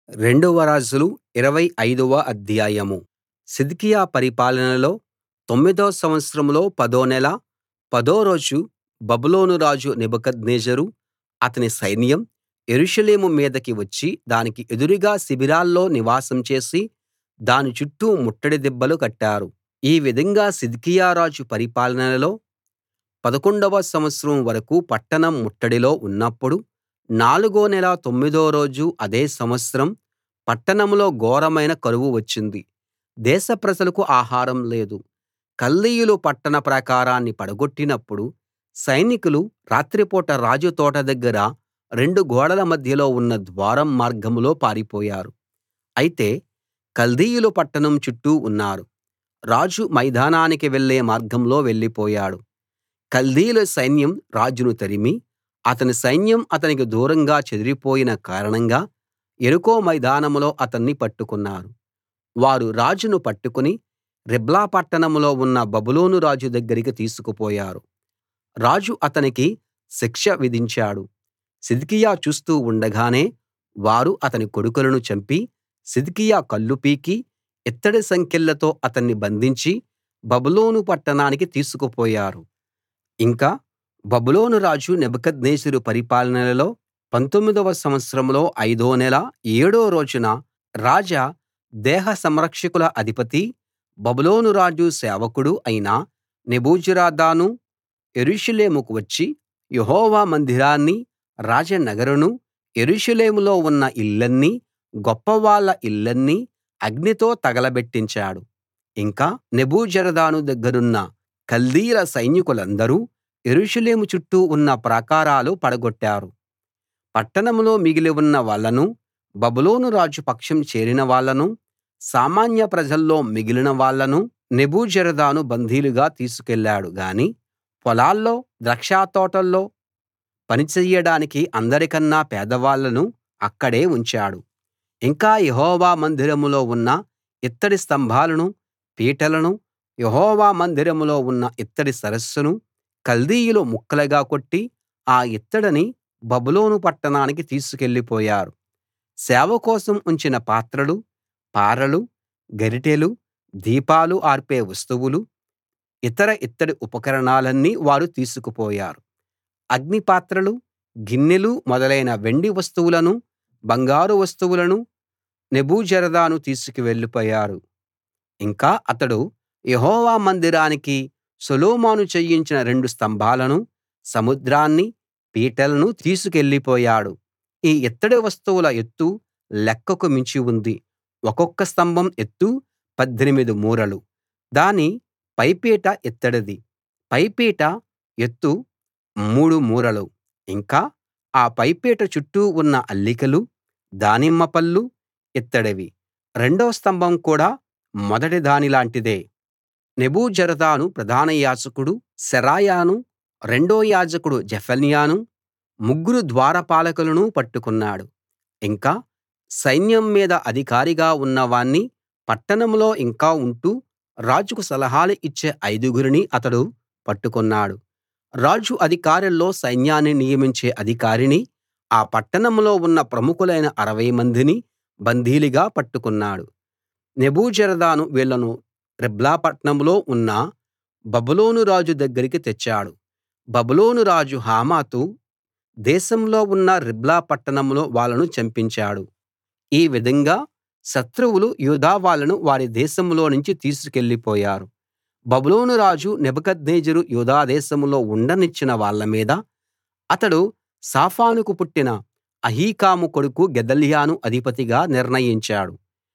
రెండవ రాజులు ఇరవై ఐదవ అధ్యాయం సిద్కియా పరిపాలనలో తొమ్మిదో సంవత్సరంలో పదో నెల పదో రోజు బబులోను రాజు నెబుకద్నెజరు అతని సైన్యం యెరూషలేము మీదికి వచ్చి దానికి ఎదురుగా శిబిరాల్లో నివాసం చేసి దాని చుట్టూ ముట్టడి దిబ్బలు కట్టారు ఈ విధంగా సిద్కియా రాజు పరిపాలనలో పదకొండవ సంవత్సరం వరకూ పట్టణం ముట్టడిలో ఉన్నప్పుడు నాలుగో నెల తొమ్మిదో రోజు అదే సంవత్సరం పట్టణంలో ఘోరమైన కరువు వచ్చింది దేశ ప్రజలకు ఆహారం లేదు కల్దీయులు పట్టణ ప్రాకారాన్ని పడగొట్టినప్పుడు సైనికులు రాత్రిపూట రాజు తోట దగ్గర రెండు గోడల మధ్యలో ఉన్న ద్వారం మార్గంలో పారిపోయారు అయితే కల్దీయులు పట్టణం చుట్టూ ఉన్నారు రాజు మైదానానికి వెళ్ళే మార్గంలో వెళ్ళిపోయాడు కల్దీయుల సైన్యం రాజును తరిమి అతని సైన్యం అతనికి దూరంగా చెదరిపోయిన కారణంగా యెరికో మైదానంలో అతన్ని పట్టుకున్నారు వారు రాజును పట్టుకుని రిబ్లా పట్టణంలో ఉన్న బబులోను రాజు దగ్గరికి తీసుకుపోయారు రాజు అతనికి శిక్ష విధించాడు సిద్కియా చూస్తూ ఉండగానే వారు అతని కొడుకులను చంపి సిద్కియా కళ్ళు పీకి ఇత్తడి సంకెళ్లతో అతన్ని బంధించి బబులోను పట్టణానికి తీసుకుపోయారు ఇంకా బబులోను రాజు నెబుకద్నెజరు పరిపాలనలో పంతొమ్మిదవ సంవత్సరంలో ఐదో నెల ఏడో రోజున రాజ దేహ సంరక్షకుల అధిపతి బబులోను రాజు సేవకుడు అయిన నెబూజరదాను యెరూషలేముకు వచ్చి యెహోవా మందిరాన్నీ రాజనగరును యెరూషలేములో ఉన్న ఇళ్ళన్నీ గొప్పవాళ్ళ ఇళ్ళన్నీ అగ్నితో తగలబెట్టించాడు ఇంకా నెబూజరదాను దగ్గరున్న కల్దీయుల సైనికులందరూ యెరూషలేము చుట్టూ ఉన్న ప్రాకారాలు పడగొట్టారు పట్టణంలో మిగిలి ఉన్న వాళ్ళనూ బబులోను రాజు పక్షం చేరిన వాళ్ళనూ సామాన్య ప్రజల్లో మిగిలిన వాళ్ళనూ నెబూజరదాను బందీలుగా తీసుకెళ్ళాడు గాని పొలాల్లో ద్రాక్షతోటల్లో పని చెయ్యడానికి అందరికన్నా పేదవాళ్ళను అక్కడే ఉంచాడు ఇంకా యెహోవా మందిరంలో ఉన్న ఇత్తడి స్తంభాలనూ పీటలనూ యెహోవా మందిరంలో ఉన్న ఇత్తడి సరస్సును కల్దీయులు ముక్కలుగా కొట్టి ఆ ఇత్తడిని బబులోను పట్టణానికి తీసుకెళ్ళిపోయారు సేవ కోసం ఉంచిన పాత్రలు పారలు గరిటెలు దీపాలు ఆర్పే వస్తువులు ఇతర ఇత్తడి ఉపకరణాలన్నీ వారు తీసుకుపోయారు అగ్ని పాత్రలు గిన్నెలు మొదలైన వెండి వస్తువులను బంగారు వస్తువులను నెబూజరదాను తీసుకు వెళ్ళిపోయారు ఇంకా అతడు యెహోవా మందిరానికి సొలొమోను చేయించిన రెండు స్తంభాలనూ సముద్రాన్నీ పీటలనూ తీసుకెళ్ళిపోయాడు ఈ ఇత్తడి వస్తువుల ఎత్తు లెక్కకు మించి ఉంది ఒక్కొక్క స్తంభం ఎత్తు 18 మూరలు దాని పైపీట ఇత్తడిది పైపీట ఎత్తు మూడు మూరలు ఇంకా ఆ పైపీట చుట్టూ ఉన్న అల్లికలు దానిమ్మ పళ్ళు ఇత్తడివి రెండో స్తంభం కూడా మొదటి దానిలాంటిదే నెబూజరదాను ప్రధాన యాజకుడు శెరాయాను రెండో యాజకుడు జెఫన్యాను ముగ్గురు ద్వారపాలకులను పట్టుకున్నాడు ఇంకా సైన్యం మీద అధికారిగా ఉన్నవాణ్ణి పట్టణంలో ఇంకా ఉంటూ రాజుకు సలహాలు ఇచ్చే ఐదుగురిని అతడు పట్టుకున్నాడు రాజు అధికారుల్లో సైన్యాన్ని నియమించే అధికారిని ఆ పట్టణంలో ఉన్న ప్రముఖులైన అరవై మందిని బందీలుగా పట్టుకున్నాడు నెబూజరదాను వీళ్ళను రిబ్లా పట్టణంలో ఉన్న బబులోను రాజు దగ్గరికి తెచ్చాడు బబులోను రాజు హమాతు దేశంలో ఉన్న రిబ్లా పట్టణంలో వాళ్ళను చంపించాడు ఈ విధంగా శత్రువులు యూదా వాళ్ళను వారి దేశంలో నుంచి తీసుకెళ్ళిపోయారు బబులోను రాజు నెబుకద్నెజరు యూదా దేశంలో ఉండనిచ్చిన వాళ్ళ మీద అతడు షాఫానుకు పుట్టిన అహీకాము కొడుకు గెదల్యాను అధిపతిగా నిర్ణయించాడు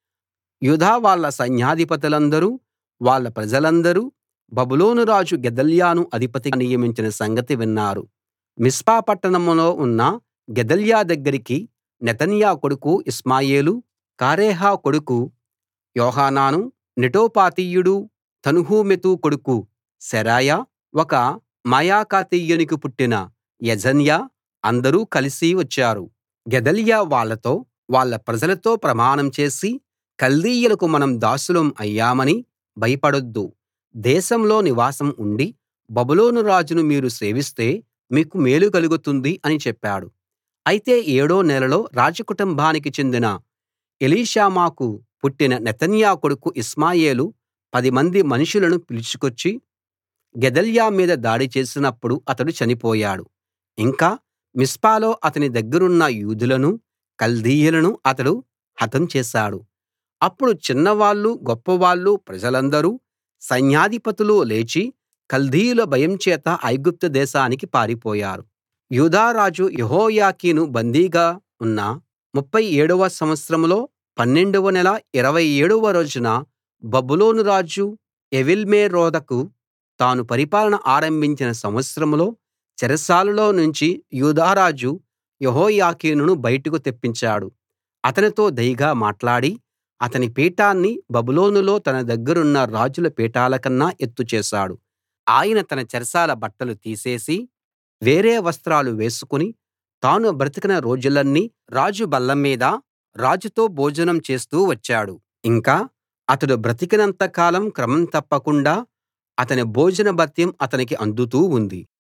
యూదా వాళ్ళ సైన్యాధిపతులందరూ వాళ్ళ ప్రజలందరూ బబులోను రాజు గెదల్యాను అధిపతిగా నియమించిన సంగతి విన్నారు మిస్పా పట్టణంలో ఉన్న గెదల్యా దగ్గరికి నెతన్యా కొడుకు ఇష్మాయేలు కారేహ కొడుకు యోహానాను నెటోపాతీయుడు తన్హుమెతు కొడుకు శెరాయా ఒక మాయాకాతీయునికి పుట్టిన యజన్యా అందరూ కలిసి వచ్చారు గెదల్యా వాళ్ళతో వాళ్ళ ప్రజలతో ప్రమాణం చేసి కల్దీయులకు మనం దాసులం అయ్యామని భయపడొద్దు దేశంలో నివాసం ఉండి బబులోను రాజును మీరు సేవిస్తే మీకు మేలు కలుగుతుంది అని చెప్పాడు అయితే ఏడో నెలలో రాజకుటుంబానికి చెందిన ఎలీషామాకు పుట్టిన నెతన్యా కొడుకు ఇష్మాయేలు పదిమంది మనుషులను పిలుచుకొచ్చి గెదల్యా మీద దాడి చేసినప్పుడు అతడు చనిపోయాడు ఇంకా మిస్పాలో అతని దగ్గరున్న యూదులను కల్దీయులను అతడు హతం చేశాడు అప్పుడు చిన్నవాళ్ళు గొప్పవాళ్ళు ప్రజలందరూ సైన్యాధిపతులు లేచి కల్దీయుల భయం చేత ఐగుప్తు దేశానికి పారిపోయారు యూదా రాజు యెహోయాకీను బందీగా ఉన్న 37 వ సంవత్సరంలో పన్నెండవ నెల 27 వ రోజున బబులోను రాజు ఎవీల్మెరోదకు తాను పరిపాలన ఆరంభించిన సంవత్సరంలో చెరసాలలో నుంచి యూదా రాజు యెహోయాకీనును బయటకు తెప్పించాడు అతనితో దయగా మాట్లాడి అతని పీఠాన్ని బబులోనులో తన దగ్గరున్న రాజుల పీఠాల కన్నా ఎత్తు చేశాడు ఆయన తన చెరసాల బట్టలు తీసేసి వేరే వస్త్రాలు వేసుకుని తాను బ్రతికిన రోజులన్నీ రాజు బల్ల మీద రాజుతో భోజనం చేస్తూ వచ్చాడు ఇంకా అతడు బ్రతికినంత కాలం క్రమం తప్పకుండా అతని భోజన భత్యం అతనికి అందుతూ ఉంది